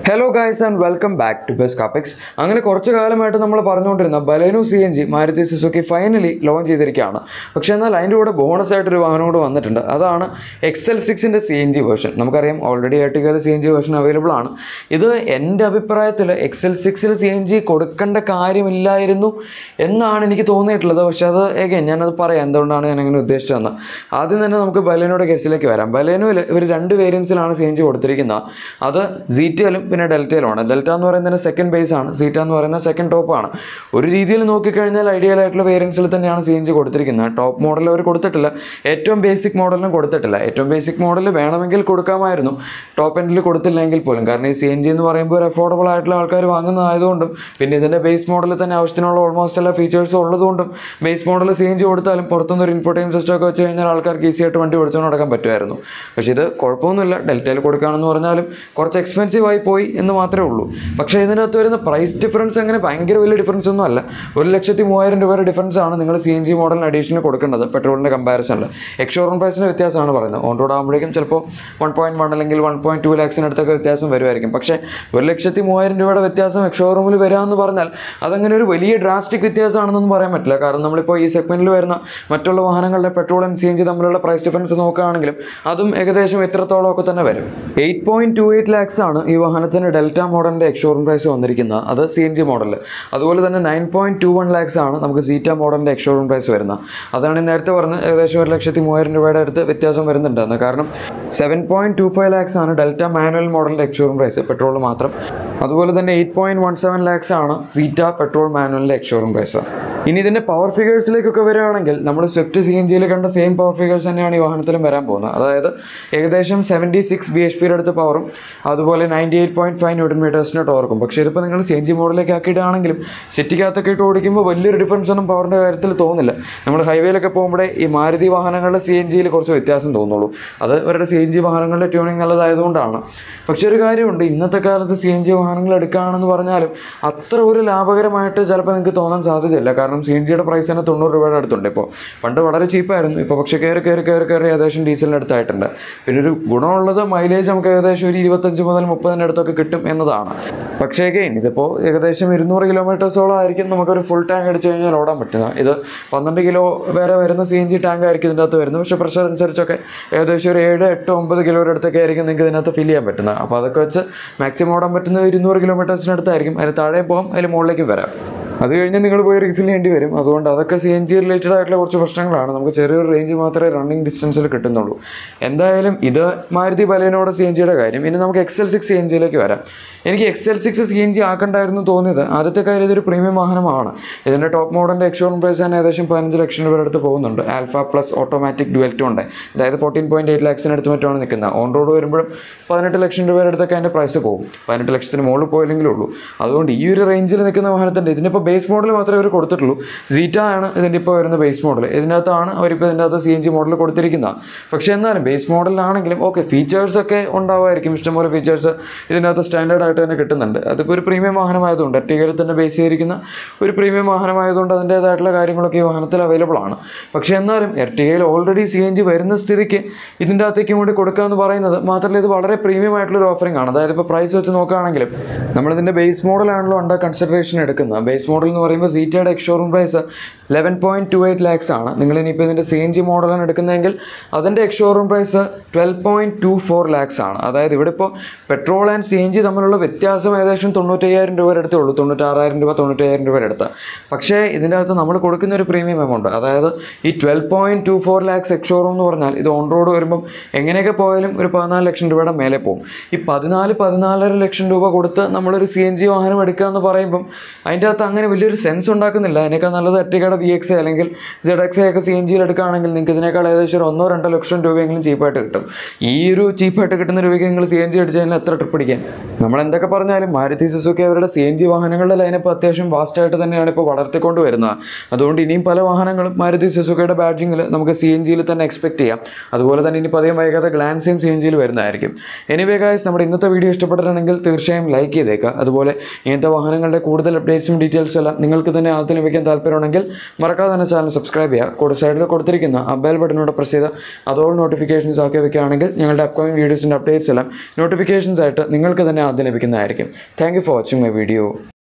hello guys and welcome back to best Kappix അങ്ങനെ കുറച്ച് കാലമായിട്ട് നമ്മൾ പറഞ്ഞുകൊണ്ടിരുന്ന Baleno C N G Maruti Suzuki finally launch ചെയ്തിരിക്കുകയാണ് പക്ഷേ എന്നാൽ അതിൻ്റെ കൂടെ ബോണസ് ആയിട്ടൊരു വാഹനം കൂടെ വന്നിട്ടുണ്ട് അതാണ് എക്സൽ സിക്സിൻ്റെ സി എൻ ജി വേർഷൻ നമുക്കറിയാം ഓൾറെഡി എർട്ടിക്കയിൽ C N G version available ആണ് ഇത് എൻ്റെ അഭിപ്രായത്തിൽ എക്സൽ സിക്സിൽ സി എൻ ജി കൊടുക്കേണ്ട കാര്യമില്ലായിരുന്നു എന്നാണ് എനിക്ക് തോന്നിയിട്ടുള്ളത് പക്ഷേ അത് എഗൈൻ ഞാനത് പറയാം എന്തുകൊണ്ടാണ് ഞാൻ അങ്ങനെ ഉദ്ദേശിച്ചതെന്ന് ആദ്യം തന്നെ നമുക്ക് ബലേനോയുടെ കേസിലേക്ക് വരാം ബലേനോയിൽ ഇവർ രണ്ട് വേരിയൻസിലാണ് സി എൻ ജി കൊടുത്തിരിക്കുന്നത് അത് സീറ്റയിലും പിന്നെ ഡെൽറ്റയിലുമാണ് ഡെൽറ്റ എന്ന് പറയുന്നതിന് സെക്കൻഡ് ബേസ് ആണ് സീറ്റ എന്ന് പറയുന്നത് സെക്കൻഡ് ടോപ്പ് ആണ് ഒരു രീതിയിൽ നോക്കിക്കഴിഞ്ഞാൽ ഐഡിയൽ ആയിട്ടുള്ള വേരിയൻസിൽ തന്നെയാണ് സി എൻ ജി കൊടുത്തിരിക്കുന്നത് ടോപ്പ് മോഡൽ അവർ കൊടുത്തിട്ടില്ല ഏറ്റവും ബേസിക് മോഡലിനും കൊടുത്തിട്ടില്ല ഏറ്റവും ബേസിക് മോഡൽ വേണമെങ്കിൽ കൊടുക്കാമായിരുന്നു ടോപ്പ് എൻഡിൽ കൊടുത്തില്ലെങ്കിൽ പോലും കാരണം ഈ സി എൻ ജി എന്ന് പറയുമ്പോൾ ഒരു അഫോർഡബിൾ ആയിട്ടുള്ള ആൾക്കാർ വാങ്ങുന്നതായതുകൊണ്ടും പിന്നെ ഇതിൻ്റെ ബേസ് മോഡലിൽ തന്നെ ആവശ്യത്തിനുള്ള ഓൾമോസ്റ്റ് എല്ലാ ഫീച്ചേഴ്സും ഉള്ളതുകൊണ്ടും base model C N G കൊടുത്താലും പുറത്തുനിന്ന് ഒരു ഇൻഫോർട്ടൈം സിസ്റ്റം ഒക്കെ വെച്ച് കഴിഞ്ഞാൽ ആൾക്കാർക്ക് ഈസി ആയിട്ട് വണ്ടി ഓടിച്ചുകൊണ്ട് നടക്കാൻ പറ്റുമായിരുന്നു പക്ഷേ ഇത് കുഴപ്പമൊന്നുമില്ല ഡെൽറ്റയിൽ കൊടുക്കുകയാണെന്ന് പറഞ്ഞാലും കുറച്ച് എക്സ്പെൻസീവ് ആയി പോയി എന്ന് മാത്രമേ ഉള്ളൂ പക്ഷേ ഇതിനകത്ത് വരുന്ന പ്രൈസ് ഡിഫറൻസ് അങ്ങനെ ഭയങ്കര വലിയ ഡിഫറൻസ് ഒന്നും അല്ല ഒരു ലക്ഷത്തി മൂവായിരം രൂപയുടെ ഡിഫറൻസ് ആണ് നിങ്ങൾ സി എൻ ജി മോഡലിന് അഡീഷണൽ കൊടുക്കേണ്ടത് പെട്രോളിൻ്റെ കമ്പാരിസണിൽ എക്സോറൂം പ്രൈസിൻ്റെ വ്യത്യാസമാണ് പറയുന്നത് ഓൺ റോഡ് ആകുമ്പോഴേക്കും ചിലപ്പോൾ വൺ പോയിൻറ്റ് വൺ അല്ലെങ്കിൽ വൺ പോയിൻറ്റ് ടു ലാക്സിനടുത്തൊക്കെ വ്യത്യാസം വരുമായിരിക്കും പക്ഷേ ഒരു ലക്ഷത്തി മൂവായിരം രൂപയുടെ വ്യത്യാസം എക്സോറൂമിൽ വരാമെന്ന് പറഞ്ഞാൽ അതങ്ങനെ ഒരു വലിയ ഡ്രാസ്റ്റിക് വ്യത്യാസമാണെന്നൊന്നും പറയാൻ പറ്റില്ല കാരണം നമ്മളിപ്പോൾ ഈ സെഗ്മെൻറ്റിൽ വരുന്ന മറ്റുള്ള വാഹനങ്ങളുടെ petrol and C N G തമ്മിലുള്ള പ്രൈസ് ഡിഫറൻസ് നോക്കുകയാണെങ്കിലും അതും ഏകദേശം ഇത്രത്തോളമൊക്കെ തന്നെ വരും eight point two eight lakhs ആണ് ഈ വാഹനത്തിന് ഡെൽറ്റ മോഡലിൻ്റെ എക്സോറൂം പ്രൈസ് വന്നിരിക്കുന്നത് അത് സി എൻ ജി മോഡൽ അതുപോലെ തന്നെ nine point two one lakhs ആണ് നമുക്ക് സീറ്റ മോഡലിൻ്റെ എക്സോറൂം പ്രൈസ് വരുന്നത് അതാണ് ഈ നേരത്തെ പറഞ്ഞ ഏകദേശം ഒരു ലക്ഷത്തി മൂവായിരം രൂപയുടെ അടുത്ത് വ്യത്യാസം വരുന്നുണ്ടെന്ന് കാരണം seven point two five lakhs ആണ് ഡെൽറ്റ മാനുവൽ മോഡലിൻ്റെ എക്സോറൂം പ്രൈസ് പെട്രോൾ മാത്രം അതുപോലെ തന്നെ eight point one seven lakhs ആണ് സീറ്റ പെട്രോൾ മാനുവലിൻ്റെ എക്സോറൂം പ്രൈസ് ഇനി ഇതിൻ്റെ പവർ ഫിഗേഴ്സിലേക്കൊക്കെ വരികയാണെങ്കിൽ നമ്മൾ സ്വിഫ്റ്റ് സി എൻ ജിയിൽ കണ്ട സെയിം പവർ ഫിഗേഴ്സ് തന്നെയാണ് ഈ വാഹനത്തിലും വരാൻ പോകുന്നത് അതായത് ഏകദേശം സെവൻറ്റി സിക്സ് ബി എച്ച് പിയുടെ അടുത്ത് പവറും അതുപോലെ ninety eight point five newton മീറ്റേഴ്സിൻ്റെ ടോർക്കും പക്ഷേ ഇതിപ്പോൾ നിങ്ങൾ സി എൻ ജി മോഡലിലേക്ക് ആക്കിയിട്ടാണെങ്കിലും സിറ്റിക്കകത്തൊക്കെ ഇട്ട് ഓടിക്കുമ്പോൾ വലിയൊരു ഡിഫറൻസ് ഒന്നും പവറിൻ്റെ കാര്യത്തിൽ തോന്നില്ല നമ്മൾ ഹൈവേയിലൊക്കെ പോകുമ്പോഴേ ഈ മാരുതി വാഹനങ്ങളുടെ സി എൻ ജിയിൽ കുറച്ച് വ്യത്യാസം തോന്നുള്ളൂ അത് അവരുടെ സി എൻ ജി വാഹനങ്ങളുടെ ട്യൂണിങ് നല്ലതായതുകൊണ്ടാണ് പക്ഷേ ഒരു കാര്യമുണ്ട് ഇന്നത്തെ കാലത്ത് സി എൻ ജി വാഹനങ്ങൾ എടുക്കുകയാണെന്ന് പറഞ്ഞാലും അത്ര ഒരു ലാഭകരമായിട്ട് ചിലപ്പോൾ നിങ്ങൾക്ക് തോന്നാൻ സാധ്യതയില്ല കാരണം സി എൻ ജിയുടെ പ്രൈസ് തന്നെ തൊണ്ണൂറ് രൂപയുടെ അടുത്തുണ്ട് ഇപ്പോൾ പണ്ട് വളരെ ചീപ്പായിരുന്നു ഇപ്പോൾ പക്ഷേ കയറി കയറി കയറി കയറി ഏകദേശം ഡീസലിൻ്റെ അടുത്തായിട്ടുണ്ട് പിന്നെ ഒരു ഗുണമുള്ളത് മൈലേജ് നമുക്ക് ഏകദേശം ഒരു ഇരുപത്തഞ്ച് മുതൽ മുപ്പതിൻ്റെ അടുത്തൊക്കെ കിട്ടും എന്നതാണ് പക്ഷേ again ഇതിപ്പോൾ ഏകദേശം ഇരുന്നൂറ് കിലോമീറ്റേഴ്സോളം ആയിരിക്കും നമുക്കൊരു ഫുൾ ടാങ്ക് അടിച്ച് കഴിഞ്ഞാൽ ഓടാൻ പറ്റുന്നത് ഇത് പന്ത്രണ്ട് കിലോ വരെ വരുന്ന സി എൻ ജി ടാങ്ക് ആയിരിക്കും ഇതിൻ്റെ അകത്ത് വരുന്നത് പക്ഷേ പ്രഷർ അനുസരിച്ചൊക്കെ ഏകദേശം ഒരു ഏഴ് എട്ട് ഒമ്പത് കിലോയുടെ അടുത്തൊക്കെ ആയിരിക്കും നിങ്ങൾക്ക് ഇതിനകത്ത് ഫിൽ ചെയ്യാൻ പറ്റുന്നത് അപ്പോൾ അതൊക്കെ വെച്ച് മാക്സിമം ഓടാൻ പറ്റുന്നത് ഇരുന്നൂറ് കിലോമീറ്റേഴ്സിനടുത്തായിരിക്കും അതിന് താഴെ പോകാം അതിന് മുകളിലേക്ക് വരാം അത് കഴിഞ്ഞ് നിങ്ങൾ പോയി റീഫിൽ ചെയ്യേണ്ടി വരും അതുകൊണ്ട് അതൊക്കെ സി എൻ ജി റിലേറ്റഡ് ആയിട്ടുള്ള കുറച്ച് പ്രശ്നങ്ങളാണ് നമുക്ക് ചെറിയൊരു റേഞ്ച് മാത്രമേ റണ്ണിങ് ഡിസ്റ്റൻസിൽ കിട്ടുന്നുള്ളൂ എന്തായാലും ഇത് മാരുതി ബലേനോടെ സി എൻ ജിയുടെ കാര്യം ഇനി നമുക്ക് എക്സൽ സിക്സ് സി എൻ ജിയിലേക്ക് വരാം എനിക്ക് XL six C N G ആക്കണ്ടായിരുന്നു തോന്നിയത് ആദ്യത്തെ കാര്യം ഇതൊരു പ്രീമിയം വാഹനമാണ് ഇതിൻ്റെ ടോപ്പ് മോഡലിൻ്റെ എക്സോൺ പ്രൈസ് തന്നെ ഏകദേശം പതിനഞ്ച് ലക്ഷം രൂപയുടെ അടുത്ത് പോകുന്നുണ്ട് ആൽഫ പ്ലസ് ഓട്ടോമാറ്റിക് ഡുവൽറ്റും ഉണ്ട് അതായത് ഫോർട്ടീൻ പോയിൻറ്റ് എയ്റ്റ് ലാക്സിന് അടുത്ത് മറ്റുമാണ് നിൽക്കുന്നത് ഓൺ റോഡ് വരുമ്പോഴും പതിനെട്ട് ലക്ഷം രൂപയുടെ അടുത്തൊക്കെ അതിൻ്റെ പ്രൈസ് പോകും പതിനെട്ട് ലക്ഷത്തിന് മുകളിൽ പോയില്ലെങ്കിലേ ഉള്ളൂ അതുകൊണ്ട് ഈ ഒരു റേഞ്ചിൽ നിൽക്കുന്ന വാഹനത്തിൻ്റെ ഇതിനിപ്പോൾ ബേസ് മോഡൽ മാത്രമേ അവർ കൊടുത്തിട്ടുള്ളൂ സീറ്റ ആണ് ഇതിൻ്റെ ഇപ്പോൾ വരുന്ന ബേസ് മോഡൽ ഇതിനകത്താണ് അവരിപ്പോൾ ഇതിൻ്റെ അകത്ത് സി എൻ ജി മോഡൽ കൊടുത്തിരിക്കുന്നത് പക്ഷേ എന്നാലും ബേസ് മോഡലിലാണെങ്കിലും ഓക്കെ ഫീച്ചേഴ്സൊക്കെ ഉണ്ടാവുമായിരിക്കും ഇഷ്ടംപോലെ ഫീച്ചേഴ്സ് ഇതിനകത്ത് സ്റ്റാൻഡേർഡ് ആയിട്ട് തന്നെ കിട്ടുന്നുണ്ട് അതിപ്പോൾ ഒരു പ്രീമിയം വാഹനമായതുകൊണ്ട് എർട്ടികയിൽ തന്നെ ബേസ് ചെയ്തിരിക്കുന്ന ഒരു പ്രീമിയം വാഹനമായതുകൊണ്ട് അതിൻ്റേതായിട്ടുള്ള കാര്യങ്ങളൊക്കെ ഈ വാഹനത്തിൽ അവൈലബിൾ ആണ് പക്ഷേ എന്നാലും എർട്ടികയിൽ ഓൾറെഡി സി എൻ ജി വരുന്ന സ്ഥിതിക്ക് ഇതിൻ്റെ അകത്തേക്കും കൂടി കൊടുക്കുക എന്ന് പറയുന്നത് മാത്രമല്ല ഇത് വളരെ പ്രീമിയം ആയിട്ടുള്ള ഒരു ഓഫറിംഗ് ആണ് അതായത് ഇപ്പോൾ പ്രൈസ് വെച്ച് നോക്കുകയാണെങ്കിലും നമ്മളിതിൻ്റെ ബേസ് മോഡലാണല്ലോ അണ്ടർ കൺസിഡറേഷൻ എടുക്കുന്നത് ബേസ് മോഡൽ എന്ന് പറയുമ്പോൾ സീറ്റയുടെ ex showroom price eleven point two eight lakhs ആണ് നിങ്ങൾ ഇനിയിപ്പോൾ ഇതിൻ്റെ സി എൻ ജി മോഡലാണ് എടുക്കുന്നതെങ്കിൽ അതിൻ്റെ ex showroom price twelve point two four lakhs ആണ് അതായത് ഇവിടെ ഇപ്പോൾ petrol and C N G തമ്മിലുള്ള വ്യത്യാസം ഏകദേശം തൊണ്ണൂറ്റയ്യായിരം രൂപയുടെ അടുത്തേ ഉള്ളൂ തൊണ്ണൂറ്റാറായിരം രൂപ തൊണ്ണൂറ്റയ്യായിരം രൂപയുടെ അടുത്ത് പക്ഷേ ഇതിൻ്റെ അകത്ത് നമ്മൾ കൊടുക്കുന്ന ഒരു പ്രീമിയം എമൗണ്ട് അതായത് ഈ twelve point two four lakhs ex showroom എന്ന് പറഞ്ഞാൽ ഇത് ഓൺ റോഡ് വരുമ്പം എങ്ങനെയൊക്കെ പോയാലും ഒരു പതിനാല് ലക്ഷം രൂപയുടെ മേലെ പോകും ഈ പതിനാല് പതിനാലര ലക്ഷം രൂപ കൊടുത്ത് നമ്മളൊരു സി എൻ ജി വാഹനം എടുക്കുക എന്ന് പറയുമ്പം അതിൻ്റെ അകത്ത് അങ്ങനെ വലിയൊരു സെൻസ് ഉണ്ടാക്കുന്നില്ല അതിനേക്കാൾ നല്ലത് എർട്ടിക്കയുടെ വി എക്സ് അല്ലെങ്കിൽ ജെഡ് എക്സ് ഒക്കെ സി എൻ ജിയിൽ എടുക്കുകയാണെങ്കിൽ നിങ്ങൾക്ക് ഇതിനേക്കാൾ ഏകദേശം ഒരു ഒന്നോ രണ്ടോ ലക്ഷം രൂപയെങ്കിലും ചീപ്പായിട്ട് കിട്ടും ഈ ഒരു ചീപ്പായിട്ട് കിട്ടുന്ന രൂപയ്ക്ക് നിങ്ങൾ സി എൻ ജി അടിച്ചു കഴിഞ്ഞാൽ എത്ര ട്രിപ്പ് അടിക്കാൻ നമ്മൾ എന്തൊക്കെ പറഞ്ഞാലും മാരുതി സുസുക്കി അവരുടെ സി എൻ ജി വാഹനങ്ങളുടെ ലൈനപ്പ് അത്യാവശ്യം വാസ്റ്റായിട്ട് തന്നെയാണ് ഇപ്പോൾ വളർത്തിക്കൊണ്ട് വരുന്നത് അതുകൊണ്ട് ഇനിയും പല വാഹനങ്ങളും മാരുതി സുസുക്കിയുടെ ബാഡ്ജിങ്ങിൽ നമുക്ക് സി എൻ ജിയിൽ തന്നെ എക്സ്പെക്ട് ചെയ്യാം അതുപോലെ തന്നെ ഇനി പതിയം വൈകാതെ ഗ്ലാൻസിയും സി എൻ ജിയിൽ വരുന്നതായിരിക്കും എനിവേ ഗായ്സ് നമ്മുടെ ഇന്നത്തെ വീഡിയോ ഇഷ്ടപ്പെട്ടിട്ടുണ്ടെങ്കിൽ തീർച്ചയായും ലൈക്ക് ചെയ്തേക്കുക അതുപോലെ ഇങ്ങനത്തെ വാഹനങ്ങളുടെ കൂടുതൽ അപ്ഡേറ്റ്സും ഡീറ്റെയിൽസും എല്ലാം നിങ്ങൾക്ക് തന്നെ ആദ്യം ലഭിക്കാൻ താല്പര്യമുണ്ടെങ്കിൽ മറക്കാതെ തന്നെ ചാനൽ സബ്സ്ക്രൈബ് ചെയ്യുക കൂടെ സൈഡിൽ കൊടുത്തിരിക്കുന്ന ആ ബെൽ ബട്ടനോട് പ്രസ് ചെയ്ത് അതോട് നോട്ടിഫിക്കേഷൻസ് ആക്കി വെക്കുകയാണെങ്കിൽ ഞങ്ങളുടെ അപ്കമിംഗ് വീഡിയോസിൻ്റെ അപ്ഡേറ്റ്സ് എല്ലാം നോട്ടിഫിക്കേഷൻസ് ആയിട്ട് നിങ്ങൾക്ക് തന്നെ ആദ്യം ലഭിക്കുന്നതായിരിക്കും thank you for watching my video